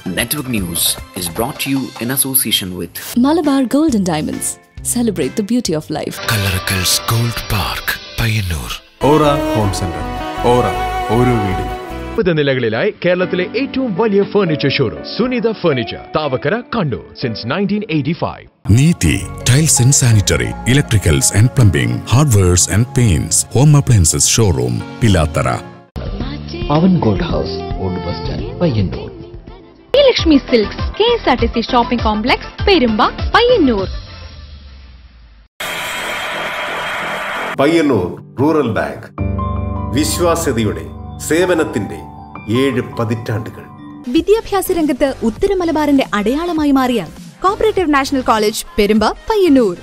Network News is brought to you in association with Malabar Gold and Diamonds. Celebrate the beauty of life. Kallarakkals gold park Payyanur Aura home centre Aura ഓരോ വീടും മുപ്പത് നിലകളിലായി കേരളത്തിലെ ഏറ്റവും വലിയ furniture showroom Sunitha furniture Thavakkara Kannur since nineteen eighty five Neethi tiles and sanitary electricals and plumbing hardwares and paints home appliances showroom Pilathara അവൻ gold house old bus stand Payyanur Lakshmi silks K S R T C shopping complex Perumba Payyanur Payyanur rural bank വിശ്വാസ്യതയുടെ സേവനത്തിന്റെ ഏഴ് പതിറ്റാണ്ടുകൾ വിദ്യാഭ്യാസ രംഗത്ത് ഉത്തര മലബാറിന്റെ അടയാളമായി മാറിയ cooperative national college Perumba Payyanur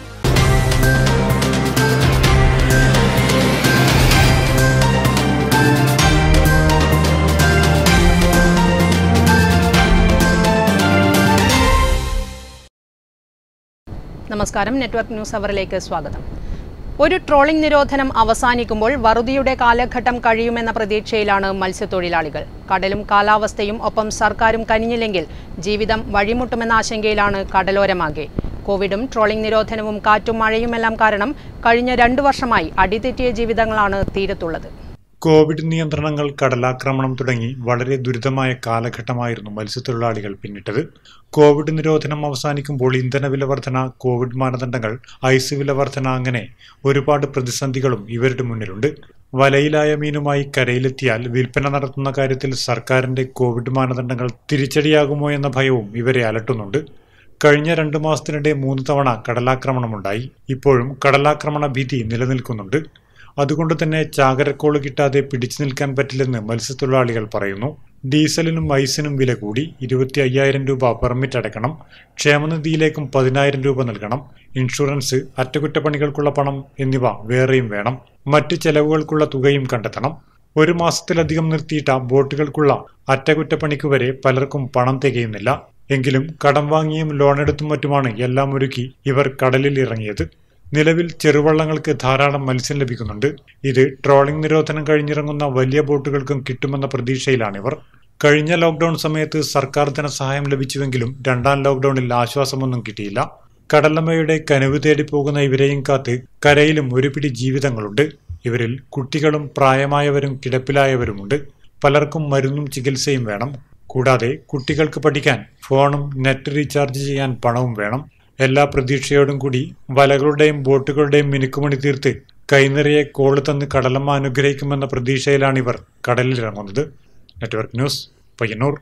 നമസ്കാരം നെറ്റ്വർക്ക് ന്യൂസ് അവറിലേക്ക് സ്വാഗതം ഒരു ട്രോളിംഗ് നിരോധനം അവസാനിക്കുമ്പോൾ വറുതിയുടെ കാലഘട്ടം കഴിയുമെന്ന പ്രതീക്ഷയിലാണ് മത്സ്യത്തൊഴിലാളികൾ കടലും കാലാവസ്ഥയും ഒപ്പം സർക്കാരും കനിഞ്ഞില്ലെങ്കിൽ ജീവിതം വഴിമുട്ടുമെന്ന ആശങ്കയിലാണ് കടലോരമാകെ കോവിഡും ട്രോളിംഗ് നിരോധനവും കാറ്റും മഴയുമെല്ലാം കാരണം കഴിഞ്ഞ രണ്ടു വർഷമായി അടിതെറ്റിയ ജീവിതങ്ങളാണ് തീരത്തുള്ളത് കോവിഡ് നിയന്ത്രണങ്ങൾ കടലാക്രമണം തുടങ്ങി വളരെ ദുരിതമായ കാലഘട്ടമായിരുന്നു മത്സ്യത്തൊഴിലാളികൾ പിന്നിട്ടത് കോവിഡ് നിരോധനം അവസാനിക്കുമ്പോൾ ഇന്ധന വില വർധന കോവിഡ് മാനദണ്ഡങ്ങൾ ഐസ് വില വർധന അങ്ങനെ ഒരുപാട് പ്രതിസന്ധികളും ഇവരുടെ മുന്നിലുണ്ട് വലയിലായ മീനുമായി കരയിലെത്തിയാൽ വിൽപ്പന നടത്തുന്ന കാര്യത്തിൽ സർക്കാരിന്റെ കോവിഡ് മാനദണ്ഡങ്ങൾ തിരിച്ചടിയാകുമോ എന്ന ഭയവും ഇവരെ അലട്ടുന്നുണ്ട് കഴിഞ്ഞ രണ്ടു മാസത്തിനിടെ മൂന്ന് തവണ കടലാക്രമണമുണ്ടായി ഇപ്പോഴും കടലാക്രമണ ഭീതി നിലനിൽക്കുന്നുണ്ട് അതുകൊണ്ട് തന്നെ ചാകരക്കോള് കിട്ടാതെ പിടിച്ചു നിൽക്കാൻ പറ്റില്ലെന്ന് മത്സ്യത്തൊഴിലാളികൾ പറയുന്നു ഡീസലിനും ഐസിനും വില കൂടി ഇരുപത്തി അയ്യായിരം രൂപ പെർമിറ്റ് അടയ്ക്കണം ക്ഷേമനിധിയിലേക്കും പതിനായിരം രൂപ നൽകണം ഇൻഷുറൻസ് അറ്റകുറ്റപ്പണികൾക്കുള്ള പണം എന്നിവ വേറെയും വേണം മറ്റ് ചെലവുകൾക്കുള്ള തുകയും കണ്ടെത്തണം ഒരു മാസത്തിലധികം നിർത്തിയിട്ട ബോട്ടുകൾക്കുള്ള അറ്റകുറ്റപ്പണിക്ക് വരെ പലർക്കും പണം തികയുന്നില്ല എങ്കിലും കടം വാങ്ങിയും ലോണെടുത്തും മറ്റുമാണ് എല്ലാം ഒരുക്കി ഇവർ കടലിൽ ഇറങ്ങിയത് നിലവിൽ ചെറുവള്ളങ്ങൾക്ക് ധാരാളം മത്സ്യം ലഭിക്കുന്നുണ്ട് ഇത് ട്രോളിംഗ് നിരോധനം കഴിഞ്ഞിറങ്ങുന്ന വലിയ ബോട്ടുകൾക്കും കിട്ടുമെന്ന പ്രതീക്ഷയിലാണിവർ കഴിഞ്ഞ ലോക്ഡൌൺ സമയത്ത് സർക്കാർ ധനസഹായം ലഭിച്ചുവെങ്കിലും രണ്ടാം ലോക്ഡൌണിൽ ആശ്വാസമൊന്നും കിട്ടിയില്ല കടലമ്മയുടെ കനവ് തേടി പോകുന്ന ഇവരെയും കാത്ത് കരയിലും ഒരു പിടി ജീവിതങ്ങളുണ്ട് ഇവരിൽ കുട്ടികളും പ്രായമായവരും കിടപ്പിലായവരുമുണ്ട് പലർക്കും മരുന്നും ചികിത്സയും വേണം കൂടാതെ കുട്ടികൾക്ക് പഠിക്കാൻ ഫോണും നെറ്റ് റീചാർജ് ചെയ്യാൻ പണവും വേണം എല്ലാ പ്രതീക്ഷയോടും കൂടി വലകളുടെയും ബോട്ടുകളുടെയും മിനുക്കുമണി തീർത്ത് കൈനിറയെ കോള് തന്ന് കടലമ്മ അനുഗ്രഹിക്കുമെന്ന പ്രതീക്ഷയിലാണ് ഇവർ കടലിലിറങ്ങുന്നത് network news Payyanur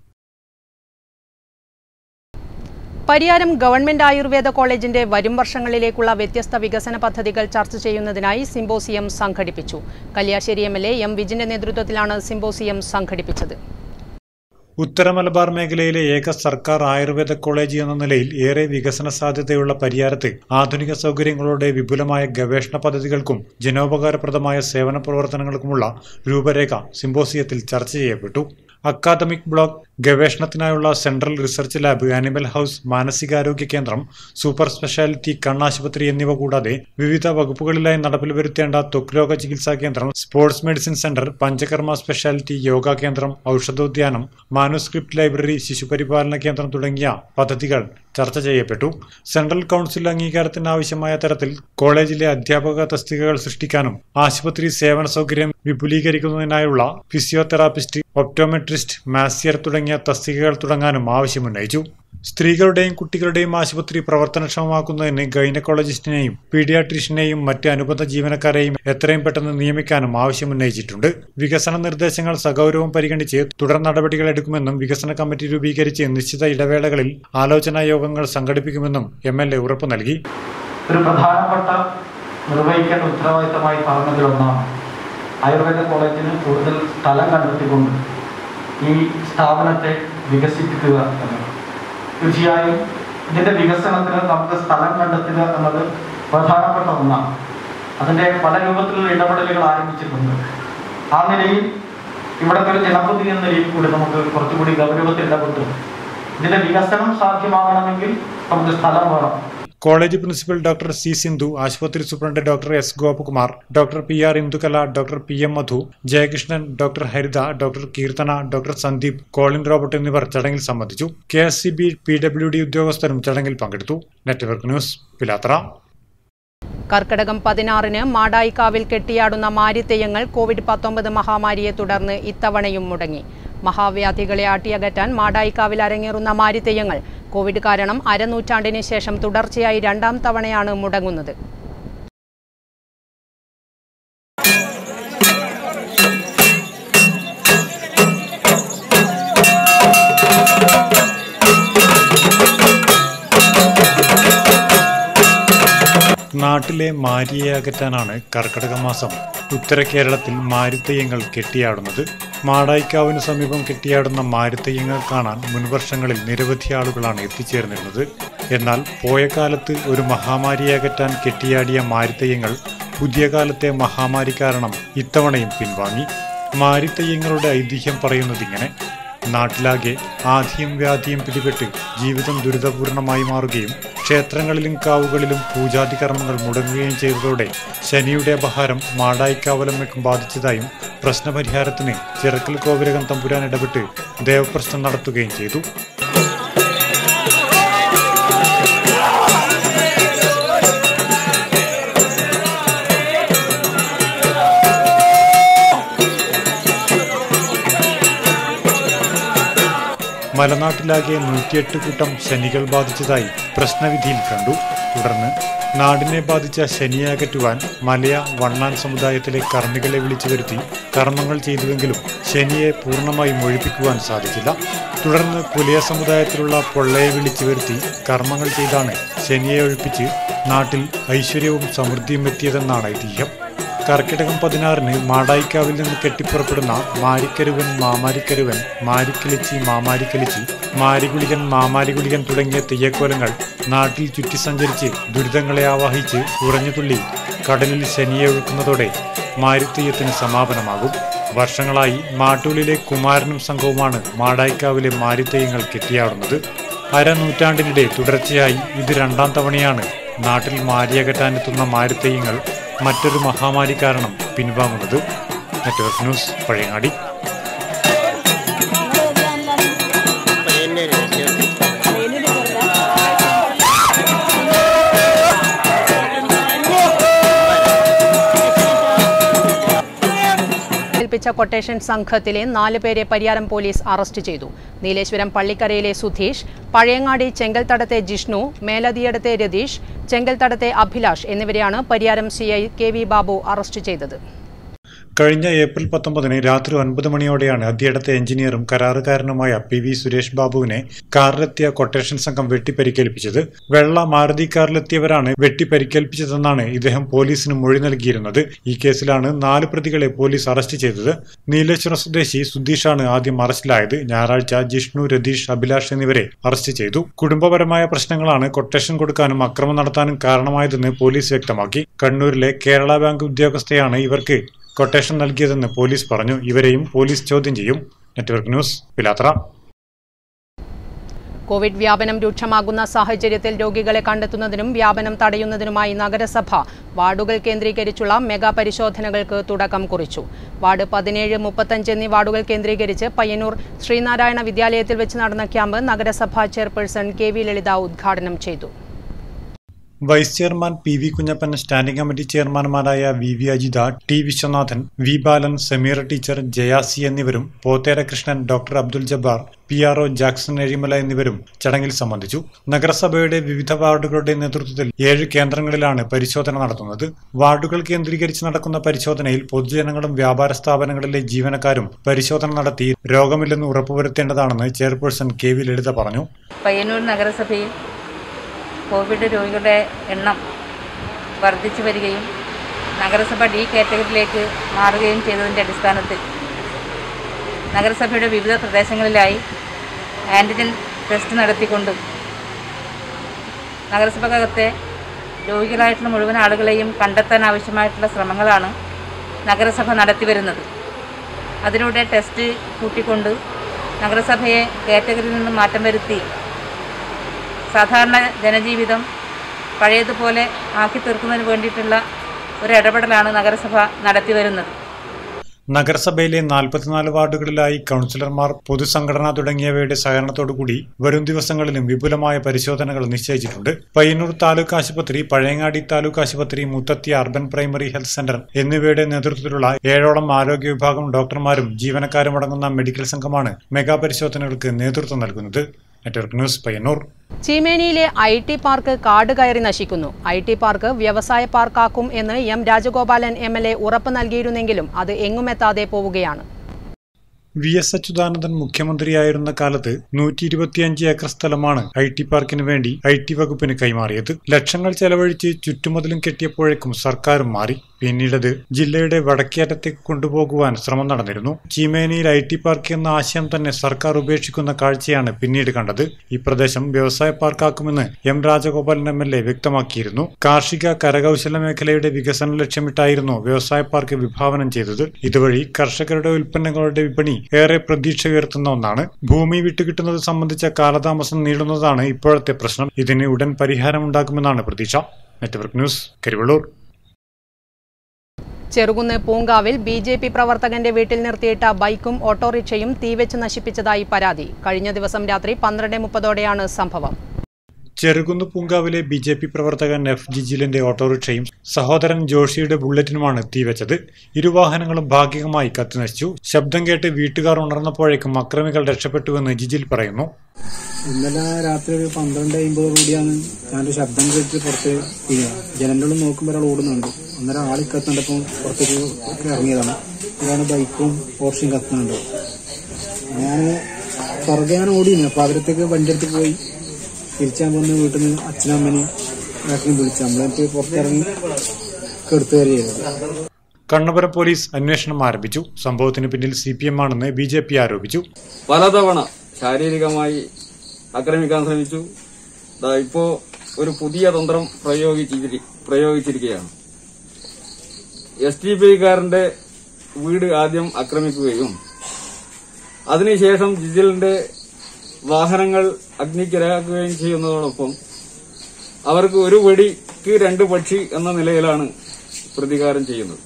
Pariyaram government ayurveda കോളേജിന്റെ വരും വർഷങ്ങളിലേക്കുള്ള വ്യത്യസ്ത വികസന പദ്ധതികൾ ചർച്ച ചെയ്യുന്നതിനായി സിംബോസിയം സംഘടിപ്പിച്ചു Kalliasseri M L A M വിജിന്റെ നേതൃത്വത്തിലാണ് സിംബോസിയം സംഘടിപ്പിച്ചത് ഉത്തര മലബാർ മേഖലയിലെ ഏക സർക്കാർ ആയുർവേദ കോളേജ് എന്ന നിലയിൽ ഏറെ വികസന സാധ്യതയുള്ള പരിയാരത്ത് ആധുനിക സൗകര്യങ്ങളോടെ വിപുലമായ ഗവേഷണ പദ്ധതികൾക്കും ജനോപകാരപ്രദമായ സേവന പ്രവർത്തനങ്ങൾക്കുമുള്ള രൂപരേഖ സിംബോസിയത്തിൽ ചർച്ച ചെയ്യപ്പെട്ടു അക്കാദമിക് ബ്ലോക്ക് ഗവേഷണത്തിനായുള്ള central research lab animal house മാനസികാരോഗ്യ കേന്ദ്രം സൂപ്പർ സ്പെഷ്യാലിറ്റി കണ്ണാശുപത്രി എന്നിവ കൂടാതെ വിവിധ വകുപ്പുകളിലായി നടപ്പിൽ വരുത്തേണ്ട ത്വക്ക് രോഗ ചികിത്സാ കേന്ദ്രം sports medicine centre panchakarma speciality yoga കേന്ദ്രം ഔഷധോദ്യാനം മാനുസ്ക്രിപ്റ്റ് ലൈബ്രറി ശിശുപരിപാലന കേന്ദ്രം തുടങ്ങിയ പദ്ധതികൾ ചർച്ച ചെയ്യപ്പെട്ടു സെൻട്രൽ കൗൺസിൽ അംഗീകാരത്തിന് ആവശ്യമായ തരത്തിൽ കോളേജിലെ അധ്യാപക തസ്തികകൾ സൃഷ്ടിക്കാനും ആശുപത്രി സേവന സൗകര്യം വിപുലീകരിക്കുന്നതിനായുള്ള ഫിസിയോതെറാപ്പിസ്റ്റ് ഒപ്റ്റോമെട്രിസ്റ്റ് മാസിയർ തുടങ്ങിയ തസ്തികകൾ തുടങ്ങാനും ആവശ്യമുന്നയിച്ചു സ്ത്രീകളുടെയും കുട്ടികളുടെയും ആശുപത്രി പ്രവർത്തനക്ഷമമാക്കുന്നതിന് ഗൈനക്കോളജിസ്റ്റിനെയും പീഡിയാട്രീഷ്യനെയും മറ്റ് അനുബന്ധ ജീവനക്കാരെയും എത്രയും പെട്ടെന്ന് നിയമിക്കാനും ആവശ്യമുന്നയിച്ചിട്ടുണ്ട് വികസന നിർദ്ദേശങ്ങൾ സഗൗരവം പരിഗണിച്ച് തുടർ നടപടികൾ എടുക്കുമെന്നും വികസന കമ്മിറ്റി രൂപീകരിച്ച് നിശ്ചിത ഇടവേളകളിൽ ആലോചനാ യോഗങ്ങൾ സംഘടിപ്പിക്കുമെന്നും എം എൽ എ ഉറപ്പു നൽകി ഒരു പ്രധാനപ്പെട്ട നിർവഹിക്കേണ്ട ഉത്തരവാദിത്തമായി പറഞ്ഞതിലൊന്നാണ് ആയുർവേദ കോളേജിന് കൂടുതൽ സ്ഥലം കണ്ടെത്തിക്കൊണ്ട് ഈ സ്ഥാപനത്തെ വികസിപ്പിക്കുക എന്നത് തീർച്ചയായും ഇതിന്റെ വികസനത്തിന് നമുക്ക് സ്ഥലം കണ്ടെത്തുക എന്നത് പ്രധാനപ്പെട്ട ഒന്നാണ് അതിന്റെ പല രൂപത്തിലുള്ള ഇടപെടലുകൾ ആരംഭിച്ചിട്ടുണ്ട് ആ നിലയിൽ ഇവിടുത്തെ ഒരു ജനപ്രതിനിധി എന്ന നിലയിൽ കൂടി നമുക്ക് കുറച്ചുകൂടി ഗൗരവത്തിൽ ഇടപെട്ട് ഇതിന്റെ വികസനം സാധ്യമാകണമെങ്കിൽ നമുക്ക് സ്ഥലം വേണം college principal doctor C Sindhu ആശുപത്രി superintendent doctor S Gopakumar doctor P R Indukala doctor P M Madhu Jayakrishnan doctor Haritha doctor Keerthana doctor Sandeep Colin Robert എന്നിവർ ചടങ്ങിൽ സംബന്ധിച്ചു K S C B P W D ഉദ്യോഗസ്ഥരും ചടങ്ങിൽ പങ്കെടുത്തു നെറ്റ്വർക്ക് ന്യൂസ് പിലാത്ര കർക്കടകം പതിനാറിന് മാടായിക്കാവിൽ കെട്ടിയാടുന്ന മാരിത്തെയ്യങ്ങൾ കോവിഡ് പത്തൊമ്പത് മഹാമാരിയെ തുടർന്ന് ഇത്തവണയും മുടങ്ങി മഹാവ്യാധികളെ ആട്ടിയകറ്റാൻ മാടായിക്കാവിൽ അരങ്ങേറുന്ന മാരിത്തെയ്യങ്ങൾ കോവിഡ് കാരണം അരനൂറ്റാണ്ടിന് ശേഷം തുടർച്ചയായി രണ്ടാം തവണയാണ് മുടങ്ങുന്നത് നാട്ടിലെ മാരിയെ അകറ്റാനാണ് കർക്കടക മാസം ഉത്തര കേരളത്തിൽ മാരിത്തെയ്യങ്ങൾ കെട്ടിയാടുന്നത് മാടായിക്കാവിന് സമീപം കെട്ടിയാടുന്ന മാരിത്തെയ്യങ്ങൾ കാണാൻ മുൻവർഷങ്ങളിൽ നിരവധി ആളുകളാണ് എത്തിച്ചേർന്നിരുന്നത് എന്നാൽ പോയ കാലത്ത് ഒരു മഹാമാരിയെ അകറ്റാൻ കെട്ടിയാടിയ മാരിത്തെയ്യങ്ങൾ പുതിയ കാലത്തെ മഹാമാരി കാരണം ഇത്തവണയും പിൻവാങ്ങി മാരിത്തെയ്യങ്ങളുടെ ഐതിഹ്യം പറയുന്നതിങ്ങനെ നാട്ടിലാകെ ആധിയും വ്യാധിയും പിടിപെട്ട് ജീവിതം ദുരിതപൂർണമായി മാറുകയും ക്ഷേത്രങ്ങളിലും കാവുകളിലും പൂജാതി കർമ്മങ്ങൾ മുടങ്ങുകയും ചെയ്തതോടെ ശനിയുടെ അപഹാരം മാടായിക്കാവലമ്മയ്ക്കും ബാധിച്ചതായും പ്രശ്നപരിഹാരത്തിന് ചിറക്കൽ കോവിലകം തമ്പുരാൻ ഇടപെട്ട് ദേവപ്രശ്നം നടത്തുകയും ചെയ്തു മലനാട്ടിലാകെ നൂറ്റിയെട്ട് കൂട്ടം ശനികൾ ബാധിച്ചതായി പ്രശ്നവിധിയിൽ കണ്ടു തുടർന്ന് നാടിനെ ബാധിച്ച ശനിയെ അകറ്റുവാൻ മലയ വണ്ണാൻ സമുദായത്തിലെ കർമ്മികളെ വിളിച്ചു വരുത്തി കർമ്മങ്ങൾ ചെയ്തുവെങ്കിലും ശനിയെ പൂർണ്ണമായും ഒഴിപ്പിക്കുവാൻ സാധിച്ചില്ല തുടർന്ന് പുലിയ സമുദായത്തിലുള്ള പൊള്ളയെ വിളിച്ചു വരുത്തി കർമ്മങ്ങൾ ചെയ്താണ് ശനിയെ ഒഴിപ്പിച്ച് നാട്ടിൽ ഐശ്വര്യവും സമൃദ്ധിയും എത്തിയതെന്നാണ് ഐതിഹ്യം കർക്കിടകം പതിനാറിന് മാടായിക്കാവിൽ നിന്ന് കെട്ടിപ്പുറപ്പെടുന്ന മാരിക്കരുവൻ മാമാരിക്കരുവൻ മാരിക്കലിച്ചി മാമാരിക്കലിച്ചി മാരികുളികൻ മാമാരികുളികൻ തുടങ്ങിയ തെയ്യക്കോലങ്ങൾ നാട്ടിൽ ചുറ്റി സഞ്ചരിച്ച് ദുരിതങ്ങളെ ആവാഹിച്ച് ഉറഞ്ഞുതുള്ളി കടലിൽ ശനിയെ ഒഴുക്കുന്നതോടെ മാരിത്തെയ്യത്തിന് സമാപനമാകും വർഷങ്ങളായി മാട്ടൂലിലെ കുമാരനും സംഘവുമാണ് മാടായിക്കാവിലെ മാരിത്തെയ്യങ്ങൾ കെട്ടിയാടുന്നത് അരനൂറ്റാണ്ടിനിടെ തുടർച്ചയായി ഇത് രണ്ടാം തവണയാണ് നാട്ടിൽ മാരിയകറ്റാനെത്തുന്ന മാരിത്തെയ്യങ്ങൾ മറ്റൊരു മഹാമാരി കാരണം പിൻവാങ്ങുന്നത് നെറ്റ്വർക്ക് ന്യൂസ് പഴയങ്ങാടി ഏൽപ്പിച്ച കൊട്ടേഷൻ സംഘത്തിലെ നാല് പേരെ പരിയാരം പോലീസ് അറസ്റ്റ് ചെയ്തു നീലേശ്വരം പള്ളിക്കരയിലെ സുധീഷ് പഴയങ്ങാടി ചെങ്കൽത്തടത്തെ ജിഷ്ണു മേലതിയടത്തെ രതീഷ് ചെങ്കൽത്തടത്തെ അഭിലാഷ് എന്നിവരെയാണ് Pariyaram C I K V Babu arrest ചെയ്തത് കഴിഞ്ഞ ഏപ്രിൽ പത്തൊമ്പതിന് രാത്രി ഒൻപത് മണിയോടെയാണ് അദ്യയിടത്തെ എഞ്ചിനീയറും കരാറുകാരനുമായ പി വി സുരേഷ് ബാബുവിനെ കാറിലെത്തിയ കൊട്ടേഷൻ സംഘം വെട്ടിപ്പരിക്കേൽപ്പിച്ചത് വെള്ള മാരുതി കാറിലെത്തിയവരാണ് വെട്ടിപ്പരിക്കേൽപ്പിച്ചതെന്നാണ് ഇദ്ദേഹം പോലീസിന് മൊഴി നൽകിയിരുന്നത് ഈ കേസിലാണ് നാല് പ്രതികളെ പോലീസ് അറസ്റ്റ് ചെയ്തത് നീലേശ്വരം സ്വദേശി സുധീഷാണ് ആദ്യം അറസ്റ്റിലായത് ഞായറാഴ്ച ജിഷ്ണു രതീഷ് അഭിലാഷ് എന്നിവരെ അറസ്റ്റ് ചെയ്തു കുടുംബപരമായ പ്രശ്നങ്ങളാണ് കൊട്ടേഷൻ കൊടുക്കാനും അക്രമം നടത്താനും കാരണമായതെന്ന് പോലീസ് വ്യക്തമാക്കി കണ്ണൂരിലെ കേരള ബാങ്ക് ഉദ്യോഗസ്ഥയാണ് ഇവർക്ക് കൊട്ടേഷൻ നൽകിയതെന്ന് പോലീസ് പറഞ്ഞു ഇവരെയും പോലീസ് ചോദ്യം ചെയ്യും നെറ്റ്വർക്ക് ന്യൂസ് പിലാത്ര കോവിഡ് വ്യാപനം രൂക്ഷമാകുന്ന സാഹചര്യത്തിൽ രോഗികളെ കണ്ടെത്തുന്നതിനും വ്യാപനം തടയുന്നതിനുമായി നഗരസഭ വാർഡുകൾ കേന്ദ്രീകരിച്ചുള്ള മെഗാ പരിശോധനകൾക്ക് തുടക്കം കുറിച്ചു വാർഡ് പതിനേഴ് മുപ്പത്തഞ്ച് എന്നീ വാർഡുകൾ കേന്ദ്രീകരിച്ച് പയ്യന്നൂർ ശ്രീനാരായണ വിദ്യാലയത്തിൽ വെച്ച് നടന്ന ക്യാമ്പ് നഗരസഭാ ചെയർപേഴ്സൺ കെ വി ലളിത ഉദ്ഘാടനം ചെയ്തു vice chairman P V Kunhappan standing committee ചെയർമാൻമാരായ V V Ajitha T Viswanathan V Balan Sameera teacher Jayasi എന്നിവരും Pothera Krishnan doctor Abdul Jabbar P R O Jackson Ezhimala എന്നിവരും ചടങ്ങിൽ സംബന്ധിച്ചു നഗരസഭയുടെ വിവിധ വാർഡുകളുടെ നേതൃത്വത്തിൽ ഏഴ് കേന്ദ്രങ്ങളിലാണ് പരിശോധന നടത്തുന്നത് വാർഡുകൾ കേന്ദ്രീകരിച്ച് നടക്കുന്ന പരിശോധനയിൽ പൊതുജനങ്ങളും വ്യാപാര സ്ഥാപനങ്ങളിലെ ജീവനക്കാരും പരിശോധന നടത്തി രോഗമില്ലെന്ന് ഉറപ്പുവരുത്തേണ്ടതാണെന്ന് ചെയർപേഴ്സൺ കെ വി ലളിത പറഞ്ഞു പയ്യന്നൂർ നഗരസഭയിൽ കോവിഡ് രോഗികളുടെ എണ്ണം വർദ്ധിച്ചു വരികയും നഗരസഭ ഡി കാറ്റഗറിയിലേക്ക് മാറുകയും ചെയ്തതിൻ്റെ അടിസ്ഥാനത്തിൽ നഗരസഭയുടെ വിവിധ പ്രദേശങ്ങളിലായി ആൻറ്റിജൻ ടെസ്റ്റ് നടത്തിക്കൊണ്ട് നഗരസഭക്കകത്തെ രോഗികളായിട്ടുള്ള മുഴുവൻ ആളുകളെയും കണ്ടെത്താൻ ആവശ്യമായിട്ടുള്ള ശ്രമങ്ങളാണ് നഗരസഭ നടത്തിവരുന്നത് അതിലൂടെ ടെസ്റ്റ് കൂട്ടിക്കൊണ്ട് നഗരസഭയെ കാറ്റഗറിയിൽ നിന്ന് മാറ്റം വരുത്തി സാധാരണ ജനജീവിതം പഴയതുപോലെ ആക്കി തീർക്കുന്നതിന് വേണ്ടിയിട്ടുള്ള ഒരു ഇടപെടലാണ് നഗരസഭ നടത്തി വരുന്നത് നഗരസഭയിലെ നാൽപ്പത്തിനാല് വാർഡുകളിലായി കൗൺസിലർമാർ പൊതുസംഘടന തുടങ്ങിയവയുടെ സഹകരണത്തോടുകൂടി വരും ദിവസങ്ങളിലും വിപുലമായ പരിശോധനകൾ നിശ്ചയിച്ചിട്ടുണ്ട് പയ്യന്നൂർ താലൂക്ക് ആശുപത്രി പഴയങ്ങാടി താലൂക്ക് ആശുപത്രി Muthathi urban primary health centre എന്നിവയുടെ നേതൃത്വത്തിലുള്ള ഏഴോളം ആരോഗ്യ വിഭാഗം ഡോക്ടർമാരും ജീവനക്കാരും അടങ്ങുന്ന മെഡിക്കൽ സംഘമാണ് മെഗാ പരിശോധനകൾക്ക് നേതൃത്വം നൽകുന്നത് നെറ്റ്വർക്ക് ന്യൂസ് പയ്യന്നൂർ ചീമേനിയിലെ ഐ ടി പാർക്ക് കാട് കയറി നശിക്കുന്നു ഐ ടി പാർക്ക് വ്യവസായ പാർക്കാക്കും എന്ന് M Rajagopalan M L A ഉറപ്പ് നൽകിയിരുന്നെങ്കിലും അത് എങ്ങുമെത്താതെ പോവുകയാണ് വി എസ് അച്യുതാനന്ദൻ മുഖ്യമന്ത്രിയായിരുന്ന കാലത്ത് നൂറ്റി ഇരുപത്തിയഞ്ച് ഏക്കർ സ്ഥലമാണ് ഐ ടി പാർക്കിന് വേണ്ടി ഐ ടി വകുപ്പിന് കൈമാറിയത് ലക്ഷങ്ങൾ ചെലവഴിച്ച് ചുറ്റുമതിലും കെട്ടിയപ്പോഴേക്കും സർക്കാരും മാറി പിന്നീടത് ജില്ലയുടെ വടക്കേറ്റത്തേക്ക് കൊണ്ടുപോകുവാൻ ശ്രമം നടന്നിരുന്നു ചീമേനിയിൽ ഐ ടി പാർക്ക് എന്ന ആശയം തന്നെ സർക്കാർ ഉപേക്ഷിക്കുന്ന കാഴ്ചയാണ് പിന്നീട് കണ്ടത് ഈ പ്രദേശം വ്യവസായ പാർക്കാക്കുമെന്ന് M Rajagopalan M L A വ്യക്തമാക്കിയിരുന്നു കാർഷിക കരകൗശല മേഖലയുടെ വികസനം ലക്ഷ്യമിട്ടായിരുന്നു വ്യവസായ പാർക്ക് വിഭാവനം ചെയ്തത് ഇതുവഴി കർഷകരുടെ ഉൽപ്പന്നങ്ങളുടെ വിപണി ഏറെ പ്രതീക്ഷ ഉയർത്തുന്ന ഒന്നാണ് ഭൂമി വിട്ടുകിട്ടുന്നത് സംബന്ധിച്ച കാലതാമസം നീളുന്നതാണ് ഇപ്പോഴത്തെ പ്രശ്നം ഇതിന് ഉടൻ പരിഹാരമുണ്ടാകുമെന്നാണ് പ്രതീക്ഷ നെറ്റ്വർക്ക് ന്യൂസ് കരിവള്ളൂർ ചെറുകുന്ന് പൂങ്കാവിൽ ബി ജെ പി പ്രവർത്തകന്റെ വീട്ടിൽ നിർത്തിയിട്ട ബൈക്കും ഓട്ടോറിക്ഷയും തീവെച്ച് നശിപ്പിച്ചതായി പരാതി കഴിഞ്ഞ ദിവസം രാത്രി പന്ത്രണ്ട് മുപ്പതോടെയാണ് സംഭവം ചെറുകുന്ന് പൂങ്കാവിലെ ബി ജെ പി പ്രവർത്തകൻ എഫ് ജിജിലിന്റെ ഓട്ടോറിക്ഷയും സഹോദരൻ ജോഷിയുടെ ബുള്ളറ്റിനുമാണ് തീവച്ചത് ഇരുവാഹനങ്ങളും ഭാഗികമായി കത്തിനശിച്ചു ശബ്ദം കേട്ട് വീട്ടുകാർ ഉണർന്നപ്പോഴേക്കും അക്രമികൾ രക്ഷപ്പെട്ടുവെന്ന് ജിജിൽ പറയുന്നു ഇന്നലെ രാത്രി ഒരു പന്ത്രണ്ട് അമ്പതോടുകൂടിയാണ് ഞാനൊരു ശബ്ദം കേട്ട് പുറത്ത് വീഴുക ജനലിലുള്ള നോക്കുമ്പോൾ ഒരാൾ ഓടുന്നുണ്ട് അന്നേരം ആളി കത്തുണ്ടപ്പോൾ പുറത്തേക്ക് ഇറങ്ങിയതാണ് ഇതാണ് ബൈക്കും പോർഷയും കത്തുന്നുണ്ട് ഞാൻ പുറകെ ഞാൻ ഓടിയിരുന്നു അപ്പൊ അവരത്തേക്ക് വണ്ടി എടുത്ത് പോയി തിരിച്ചാൻ വന്ന് വീട്ടിൽ നിന്ന് അച്ഛനും അമ്മനെയും ഏട്ടനെയും വിളിച്ചു നമ്മളെനിക്ക് പുറത്തിറങ്ങി കെടുത്തു വരെ ചെയ്തത് കണ്ണപുരം പോലീസ് അന്വേഷണം ആരംഭിച്ചു സംഭവത്തിന് പിന്നിൽ സി പി എം ആണെന്ന് ബി ജെ പി ആരോപിച്ചു പലതവണ ശാരീരികമായി ആക്രമിക്കാൻ ശ്രമിച്ചു ദാ ഇപ്പോ ഒരു പുതിയ തന്ത്രം പ്രയോഗിച്ചിരി പ്രയോഗിച്ചിരിക്കുകയാണ് എസ് ടി പി കാരന്റെ വീട് ആദ്യം ആക്രമിക്കുകയും അതിനുശേഷം ജിജിലിന്റെ വാഹനങ്ങൾ അഗ്നിക്കിരയാക്കുകയും ചെയ്യുന്നതോടൊപ്പം അവർക്ക് ഒരു വെടിക്ക് രണ്ട് പക്ഷി എന്ന നിലയിലാണ് പ്രതികാരം ചെയ്യുന്നത്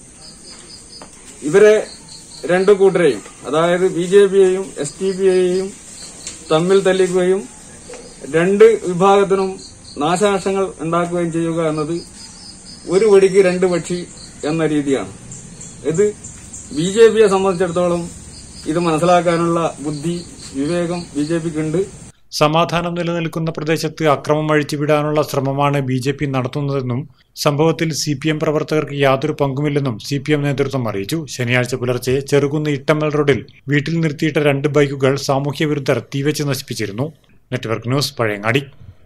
ഇവരെ രണ്ടു കൂട്ടരെയും അതായത് ബി ജെ പിയെയും എസ് ടി പിയെയും തമ്മിൽ തല്ലിക്കുകയും രണ്ട് വിഭാഗത്തിനും നാശനഷ്ടങ്ങൾ ഉണ്ടാക്കുകയും ചെയ്യുക എന്നത് ഒരു വെടിക്ക് രണ്ട് പക്ഷി എന്ന രീതിയാണ് ഇത് ബി ജെ പിയെ സംബന്ധിച്ചിടത്തോളം ഇത് മനസ്സിലാക്കാനുള്ള ബുദ്ധി വിവേകം ബി ജെ പിക്കുണ്ട് സമാധാനം നിലനിൽക്കുന്ന പ്രദേശത്ത് അക്രമം അഴിച്ചുവിടാനുള്ള ശ്രമമാണ് ബി ജെ പി നടത്തുന്നതെന്നും സംഭവത്തിൽ സി പി എം പ്രവർത്തകർക്ക് യാതൊരു പങ്കുമില്ലെന്നും സി പി എം നേതൃത്വം അറിയിച്ചു ശനിയാഴ്ച പുലർച്ചെ ചെറുകുന്ന് ഇട്ടമ്മൽ റോഡിൽ വീട്ടിൽ നിർത്തിയിട്ട രണ്ട് ബൈക്കുകൾ സാമൂഹ്യ വിരുദ്ധർ തീവച്ച് നശിപ്പിച്ചിരുന്നു network news Pazhayangadi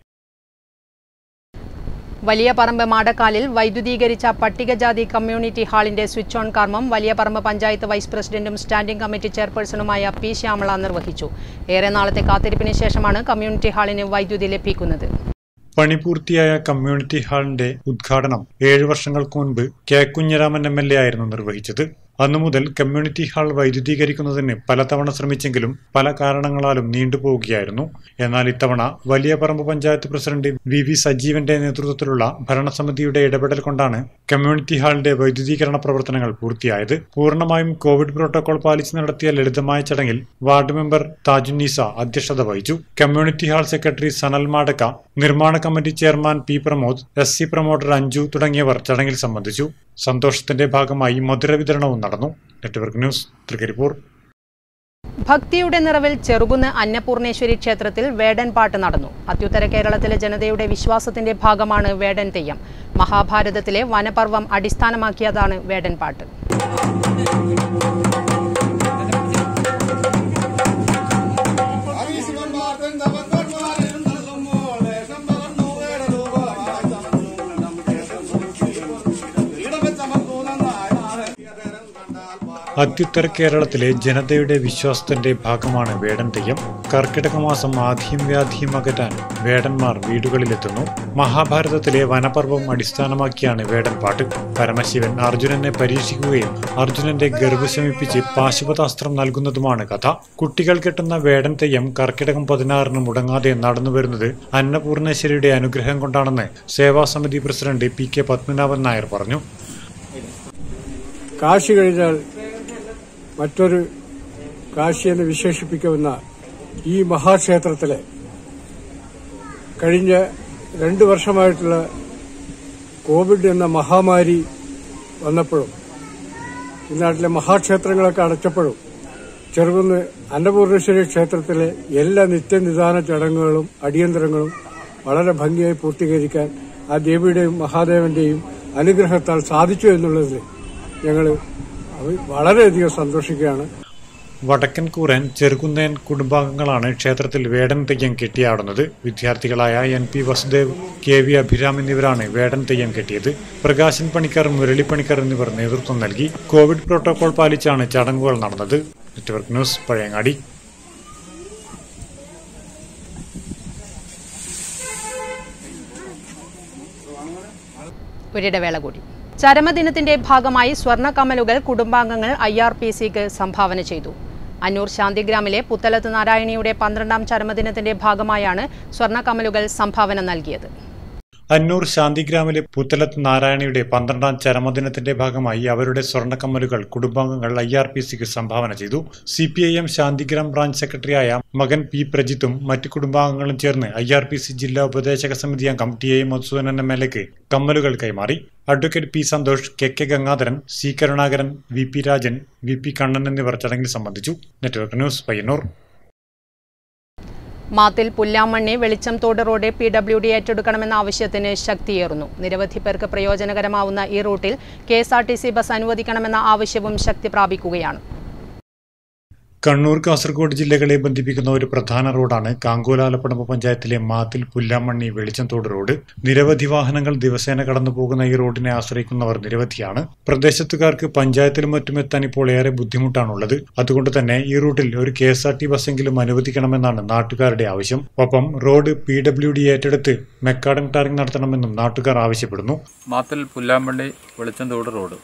Valiyaparamba മാടക്കാലിൽ വൈദ്യുതീകരിച്ച പട്ടികജാതി കമ്മ്യൂണിറ്റി ഹാളിന്റെ സ്വിച്ച് ഓൺ കർമ്മം വലിയ പറമ്പ് പഞ്ചായത്ത് വൈസ് പ്രസിഡന്റും സ്റ്റാൻഡിംഗ് കമ്മിറ്റി ചെയർപേഴ്സണുമായ പി ശ്യാമള നിർവഹിച്ചു ഏറെ നാളത്തെ കാത്തിരിപ്പിന് ശേഷമാണ് കമ്മ്യൂണിറ്റി ഹാളിന് വൈദ്യുതി ലഭിക്കുന്നത് പണി പൂർത്തിയായ കമ്മ്യൂണിറ്റി ഹാളിന്റെ ഉദ്ഘാടനം ഏഴു വർഷങ്ങൾക്ക് മുൻപ് K Kunhiraman M L A ആയിരുന്നു നിർവഹിച്ചത് അന്നു മുതൽ കമ്മ്യൂണിറ്റി ഹാൾ വൈദ്യുതീകരിക്കുന്നതിന് പലതവണ ശ്രമിച്ചെങ്കിലും പല കാരണങ്ങളാലും നീണ്ടുപോവുകയായിരുന്നു എന്നാൽ ഇത്തവണ Valiyaparamba panchayat president V V സജീവന്റെ നേതൃത്വത്തിലുള്ള ഭരണസമിതിയുടെ ഇടപെടൽ കൊണ്ടാണ് കമ്മ്യൂണിറ്റി ഹാളിന്റെ വൈദ്യുതീകരണ പ്രവർത്തനങ്ങൾ പൂർത്തിയായത് പൂർണ്ണമായും കോവിഡ് പ്രോട്ടോകോൾ പാലിച്ച് നടത്തിയ ലളിതമായ ചടങ്ങിൽ വാർഡ് മെമ്പർ താജുന്നീസ അധ്യക്ഷത വഹിച്ചു കമ്മ്യൂണിറ്റി ഹാൾ സെക്രട്ടറി സനൽ മാടക്ക നിർമ്മാണ committee chairman P Pramod S C promoter Anju തുടങ്ങിയവർ ചടങ്ങിൽ സംബന്ധിച്ചു സന്തോഷത്തിന്റെ ഭാഗമായി മധുര വിതരണവും നടന്നു നെറ്റ്വർക്ക് ന്യൂസ് തൃക്കരിപ്പൂർ ഭക്തിയുടെ നിറവിൽ ചെറുകുന്ന് അന്നപൂർണേശ്വരി ക്ഷേത്രത്തിൽ വേടൻ പാട്ട് നടന്നു അത്യുത്തര കേരളത്തിലെ ജനതയുടെ വിശ്വാസത്തിന്റെ ഭാഗമാണ് വേടൻ തെയ്യം മഹാഭാരതത്തിലെ വനപർവം അടിസ്ഥാനമാക്കിയതാണ് വേടൻ പാട്ട് അത്യുത്തര കേരളത്തിലെ ജനതയുടെ വിശ്വാസത്തിന്റെ ഭാഗമാണ് വേടൻ തെയ്യം കർക്കിടക മാസം ആധിയും വ്യാധിയും അകറ്റാൻ വേടന്മാർ വീടുകളിലെത്തുന്നു മഹാഭാരതത്തിലെ വനപർവം അടിസ്ഥാനമാക്കിയാണ് വേടൻ പാട്ട് പരമശിവൻ അർജുനനെ പരീക്ഷിക്കുകയും അർജുനന്റെ ഗർഭ ശമിപ്പിച്ച് പാശുപതാസ്ത്രം നൽകുന്നതുമാണ് കഥ കുട്ടികൾ കെട്ടുന്ന വേടൻ തെയ്യം കർക്കിടകം പതിനാറിന് മുടങ്ങാതെ നടന്നുവരുന്നത് അന്നപൂർണേശ്വരിയുടെ അനുഗ്രഹം കൊണ്ടാണെന്ന് സേവാസമിതി president P K Padmanabhan Nair പറഞ്ഞു കാശി കഴിഞ്ഞാൽ മറ്റൊരു കാശി എന്ന് വിശേഷിപ്പിക്കാവുന്ന ഈ മഹാക്ഷേത്രത്തിലെ കഴിഞ്ഞ രണ്ട് വർഷമായിട്ടുള്ള കോവിഡ് എന്ന മഹാമാരി വന്നപ്പോഴും ഈ നാട്ടിലെ മഹാക്ഷേത്രങ്ങളൊക്കെ അടച്ചപ്പോഴും ചെറുകുന്ന് അന്നപൂർണേശ്വരി ക്ഷേത്രത്തിലെ എല്ലാ നിത്യനിദാന ചടങ്ങുകളും അടിയന്തരങ്ങളും വളരെ ഭംഗിയായി പൂർത്തീകരിക്കാൻ ആ ദേവിയുടെയും മഹാദേവന്റെയും അനുഗ്രഹത്താൽ സാധിച്ചു എന്നുള്ളതിൽ ഞങ്ങൾ വളരെയധികം സന്തോഷിക്കുകയാണ് വടക്കൻ കൂറൻ ചെറുകുന്നേൻ കുടുംബാംഗങ്ങളാണ് ക്ഷേത്രത്തിൽ വേടൻ തെയ്യം കെട്ടിയാടുന്നത് വിദ്യാർത്ഥികളായ N P Vasudev K V Abhiram എന്നിവരാണ് വേടൻ തെയ്യം കെട്ടിയത് പ്രകാശൻ പണിക്കർ മുരളി പണിക്കർ എന്നിവർ നേതൃത്വം നൽകി കോവിഡ് പ്രോട്ടോകോൾ പാലിച്ചാണ് ചടങ്ങുകൾ നടന്നത് നെറ്റ്വർക്ക് ന്യൂസ് പഴയങ്ങാടി ഒരിടവേള കൂടി ചരമദിനത്തിന്റെ ഭാഗമായി സ്വർണ്ണക്കമലുകൾ കുടുംബാംഗങ്ങൾ ഐ ആർ പി സിക്ക് സംഭാവന ചെയ്തു അന്നൂർ ശാന്തിഗ്രാമിലെ പുത്തലത്ത് നാരായണിയുടെ പന്ത്രണ്ടാം ചരമദിനത്തിന്റെ ഭാഗമായാണ് സ്വർണ്ണക്കമലുകൾ സംഭാവന നൽകിയത് അന്നൂർ ശാന്തിഗ്രാമിലെ പുത്തലത്ത് നാരായണിയുടെ പന്ത്രണ്ടാം ചരമദിനത്തിന്റെ ഭാഗമായി അവരുടെ സ്വർണ്ണക്കമ്മലുകൾ കുടുംബാംഗങ്ങൾ ഐ ആർ പി സിക്ക് സംഭാവന ചെയ്തു C P I M Shantigram branch സെക്രട്ടറിയായ മകൻ പി പ്രജിത്തും മറ്റു കുടുംബാംഗങ്ങളും ചേർന്ന് ഐ ആർ പി സി ജില്ലാ ഉപദേശക സമിതി അംഗം T A Madhusoodanan M L എക്ക് കമ്മലുകൾ കൈമാറി advocate P Santhosh K K Gangadharan C Karunakaran V P Rajan V P Kannan എന്നിവർ ചടങ്ങിൽ സംബന്ധിച്ചു നെറ്റ്വർക്ക് ന്യൂസ് പയ്യന്നൂർ മാത്തിൽ പുല്ലാമണ്ണി വെളിച്ചം തോട് റോഡ് പി ഡബ്ല്യു ഡി ഏറ്റെടുക്കണമെന്ന ആവശ്യത്തിന് ശക്തിയേറുന്നു നിരവധി പേർക്ക് പ്രയോജനകരമാവുന്ന ഈ റൂട്ടിൽ K S R T C bus അനുവദിക്കണമെന്ന ആവശ്യവും ശക്തി പ്രാപിക്കുകയാണ് കണ്ണൂർ കാസർഗോഡ് ജില്ലകളെ ബന്ധിപ്പിക്കുന്ന ഒരു പ്രധാന റോഡാണ് കാങ്കോലാലപ്പടമ്പ പഞ്ചായത്തിലെ മാത്തിൽ പുല്ലാമണ്ണി വെളിച്ചംതോട് റോഡ് നിരവധി വാഹനങ്ങൾ ദിവസേന കടന്നു പോകുന്ന ഈ റോഡിനെ ആശ്രയിക്കുന്നവർ നിരവധിയാണ് പ്രദേശത്തുകാർക്ക് പഞ്ചായത്തിലും മറ്റും എത്താൻ ഇപ്പോൾ ഏറെ ബുദ്ധിമുട്ടാണുള്ളത് അതുകൊണ്ട് തന്നെ ഈ റൂട്ടിൽ ഒരു കെ എസ് ആർ ടി ബസ്സെങ്കിലും അനുവദിക്കണമെന്നാണ് നാട്ടുകാരുടെ ആവശ്യം ഒപ്പം റോഡ് പി ഡബ്ല്യു ഡി ഏറ്റെടുത്ത് മെക്കാഡൻ ടാറിംഗ് നടത്തണമെന്നും നാട്ടുകാർ ആവശ്യപ്പെടുന്നു മാത്തിൽ പുല്ലാമ്പള്ളി വെളിച്ചന്തോട് റോഡ്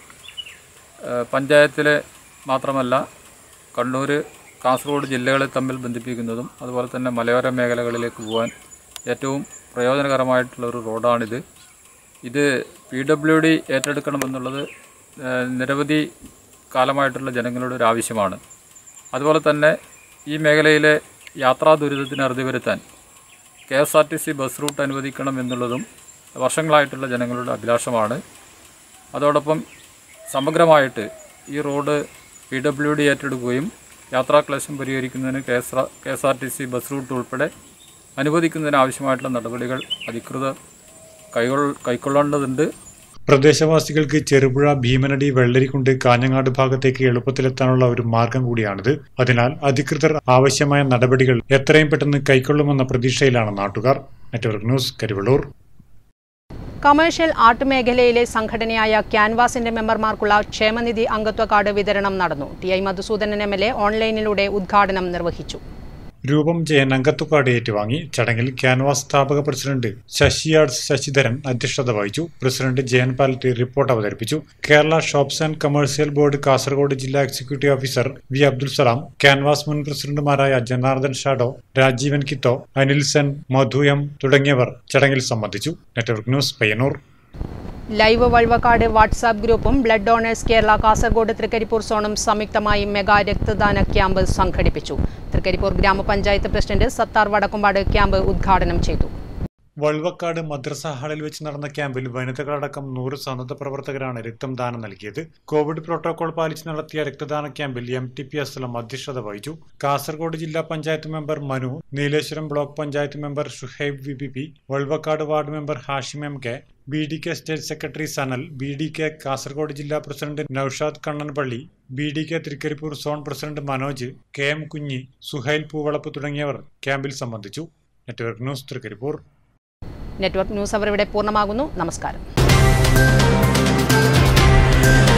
പഞ്ചായത്തിലെ മാത്രമല്ല കണ്ണൂർ കാസർഗോഡ് ജില്ലകളെ തമ്മിൽ ബന്ധിപ്പിക്കുന്നതും അതുപോലെ തന്നെ മലയോര മേഖലകളിലേക്ക് പോകാൻ ഏറ്റവും പ്രയോജനകരമായിട്ടുള്ള ഒരു റോഡാണിത് ഇത് പി ഡബ്ല്യു ഡി ഏറ്റെടുക്കണമെന്നുള്ളത് നിരവധി കാലമായിട്ടുള്ള ജനങ്ങളുടെ ഒരു ആവശ്യമാണ് അതുപോലെ തന്നെ ഈ മേഖലയിലെ യാത്രാ ദുരിതത്തിന് അറുതി വരുത്താൻ K S R T C bus route അനുവദിക്കണം എന്നുള്ളതും വർഷങ്ങളായിട്ടുള്ള ജനങ്ങളുടെ അഭിലാഷമാണ് അതോടൊപ്പം സമഗ്രമായിട്ട് ഈ റോഡ് പി ഡബ്ല്യു ഡി ഏറ്റെടുക്കുകയും യാത്രാക്ലേശം പരിഹരിക്കുന്നതിന് K S K S R T C bus route ഉൾപ്പെടെ അനുവദിക്കുന്നതിന് ആവശ്യമായിട്ടുള്ള നടപടികൾ അധികൃതർ കൈകൊൾ കൈക്കൊള്ളേണ്ടതുണ്ട് പ്രദേശവാസികൾക്ക് ചെറുപുഴ ഭീമനടി വെള്ളരിക്കുണ്ട് കാഞ്ഞങ്ങാട് ഭാഗത്തേക്ക് എളുപ്പത്തിലെത്താനുള്ള ഒരു മാർഗം കൂടിയാണിത് അതിനാൽ അധികൃതർ ആവശ്യമായ നടപടികൾ എത്രയും പെട്ടെന്ന് കൈക്കൊള്ളുമെന്ന പ്രതീക്ഷയിലാണ് നാട്ടുകാർ network news Karivellur commercial art മേഖലയിലെ സംഘടനയായ ക്യാൻവാസിന്റെ മെമ്പർമാർക്കുള്ള ക്ഷേമനിധി അംഗത്വ കാർഡ് വിതരണം നടന്നു T I Madhusoodanan M L A ഓൺലൈനിലൂടെ ഉദ്ഘാടനം നിർവഹിച്ചു രൂപം ജയൻ അംഗത്വക്കാട് ഏറ്റുവാങ്ങി ചടങ്ങിൽ ക്യാൻവാസ് സ്ഥാപക പ്രസിഡന്റ് ശശിയാട് ശശിധരൻ അധ്യക്ഷത വഹിച്ചു പ്രസിഡന്റ് ജയൻ പാലറ്റ് റിപ്പോർട്ട് അവതരിപ്പിച്ചു Kerala shops and commercial board Kasaragod ജില്ലാ executive officer V Abdul Salam canvas മുൻ പ്രസിഡന്റുമാരായ ജനാർദ്ദൻ ഷാഡോ രാജീവൻ കിത്തോ അനിൽ സെൻ മധു എം തുടങ്ങിയവർ ചടങ്ങിൽ സംബന്ധിച്ചു network news Payyanur live Vazhuvakkad WhatsApp ഗ്രൂപ്പും ബ്ലഡ് ഡോണേഴ്സ് കേരള കാസർഗോഡ് തൃക്കരിപ്പൂർ സോണും സംയുക്തമായി മെഗാ രക്തദാന ക്യാമ്പ് സംഘടിപ്പിച്ചു തൃക്കരിപ്പൂർ ഗ്രാമപഞ്ചായത്ത് പ്രസിഡന്റ് സത്താർ വടക്കുംപാട് ക്യാമ്പ് ഉദ്ഘാടനം ചെയ്തു വൾവക്കാട് മദ്രസ ഹാളിൽ വെച്ച് നടന്ന ക്യാമ്പിൽ വനിതകളടക്കം നൂറ് സന്നദ്ധ പ്രവർത്തകരാണ് രക്തം ദാനം നൽകിയത് കോവിഡ് പ്രോട്ടോകോൾ പാലിച്ച് നടത്തിയ രക്തദാന ക്യാമ്പിൽ എം ടി പി അസ്ലം അധ്യക്ഷത വഹിച്ചു കാസർഗോഡ് ജില്ലാ panchayat member Manu Nileshwaram block panchayat member Shuhaib V P P Valvakkad ward member Hashim M K B D K state secretary Sanal B D K Kasaragod ജില്ലാ president Noushad Kannanpally B D K Thrikaripur zone president Manoj K M Kunhi Suhail Poovalappu തുടങ്ങിയവർ ക്യാമ്പിൽ സംബന്ധിച്ചു network news Thrikaripur network news അവർ ഇവിടെ പൂർണ്ണമാകുന്നു നമസ്കാരം